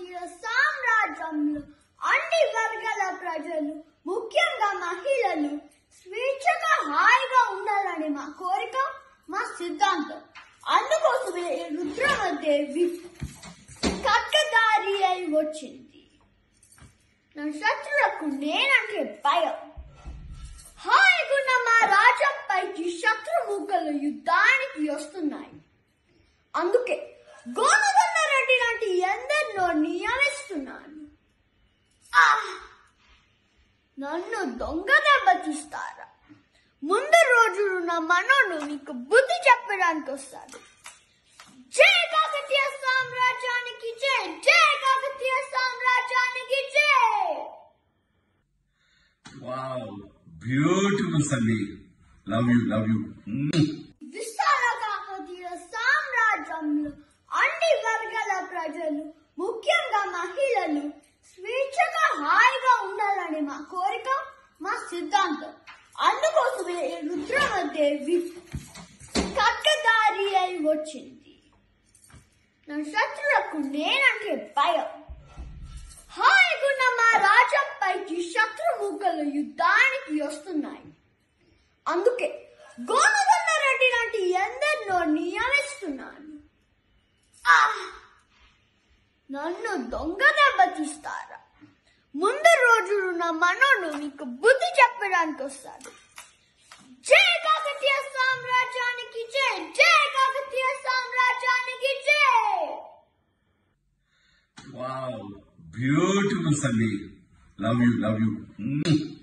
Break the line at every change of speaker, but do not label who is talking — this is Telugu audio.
కాకతీయ సామ్రాజ్యంలో అన్ని వర్గాల ప్రజలు ముఖ్యంగా మహిళలు స్వేచ్ఛగా హాయిగా ఉండాలని మా కోరిక మా సిద్ధాంతం అందుకోసమే ఈ రుద్రమదేవి కట్టదారి అయి వచ్చింది నా శత్రులకు నేనంటే భయం హాయిగున్న మా రాజ్యంపైకి శత్రుముఖలు యుద్ధానికి వస్తున్నాయి అందుకే గోనగొండ రెడ్డి లాంటి ఎందరినో నియమిస్తున్నాను ఆహ్! నన్ను దొంగ దెబ్బతీస్తారా ముందు రోజు నా మనోడు నీకు బుద్ధి చెప్పడానికి వస్తాడు జై కాకతీయ సామ్రాజ్యానికి జై జై కాకతీయ సామ్రాజ్యానికి జై
వావ్ బ్యూటిఫుల్ సండి లవ్ యూ లవ్ యూ
విస్తార కాకతీయ సామ్రాజ్యంలో అన్ని వర్గాల ప్రజలు ముఖ్యంగా మహిళలు స్వేచ్ఛగా హాయిగా ఉండాలని మా కోరిక మా సిద్ధాంతం అందుకోసమే ఈ రుద్రమదేవి కట్టదారి అయి వచ్చింది నా శత్రులకు నేనంటే భయం హాయిగున్న మా రాజ్యంపైకి శత్రుముఖలు యుద్ధానికి వస్తున్నాయి అందుకే గోనగొండ రెడ్డి లాంటి ఎందరినో నియమిస్తున్నాను ఆహ్! నన్ను దొంగ దెబ్బతీస్తారా ముందు రోజు నా మనోడు నీకు బుద్ధి చెప్పడానికి వస్తాడు జై కాకతీయ సామ్రాజ్యానికి జై జై కాకతీయ సామ్రాజ్యానికి జై
వావ్ బ్యూటిఫుల్ సండి లవ్ యూ లవ్ యూ